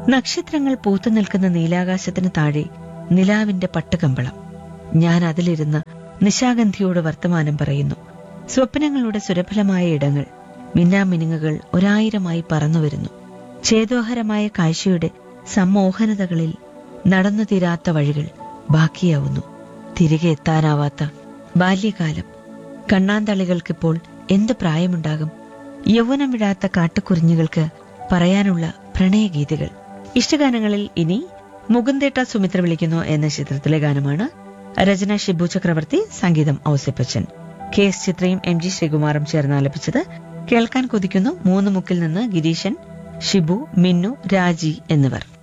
നക്ഷത്രങ്ങൾ പൂത്തു നിൽക്കുന്ന നീലാകാശത്തിന് താഴെ നിലാവിന്റെ പട്ടുകമ്പളം ഞാൻ അതിലിരുന്ന് നിശാഗന്ധിയോട് വർത്തമാനം പറയുന്നു സ്വപ്നങ്ങളുടെ സുരഫലമായ ഇടങ്ങൾ മിന്നാമിനുങ്ങുകൾ ഒരായിരമായി പറന്നുവരുന്നു ചേതോഹരമായ കാഴ്ചയുടെ സമ്മോഹനതകളിൽ നടന്നു തീരാത്ത വഴികൾ ബാക്കിയാവുന്നു തിരികെ എത്താനാവാത്ത ബാല്യകാലം കണ്ണാന്തളികൾക്കിപ്പോൾ എന്ത് പ്രായമുണ്ടാകും യൗവനം വിടാത്ത കാട്ടുകുറിഞ്ഞുകൾക്ക് പറയാനുള്ള പ്രണയഗീതികൾ ഇഷ്ടഗാനങ്ങളിൽ ഇനി മുകുന്ദേട്ട സുമിത്ര വിളിക്കുന്നു എന്ന ചിത്രത്തിലെ ഗാനമാണ് രചന ഷിബു ചക്രവർത്തി സംഗീതം ഔസിപ്പച്ചൻ കെ എസ് ചിത്രയും എം ജി ശ്രീകുമാറും ചേർന്ന് ആലപിച്ചത് കേൾക്കാൻ കൊതിക്കുന്നു മൂന്ന് മുക്കിൽ നിന്ന് ഗിരീശൻ ഷിബു മിന്നു രാജി എന്നിവർ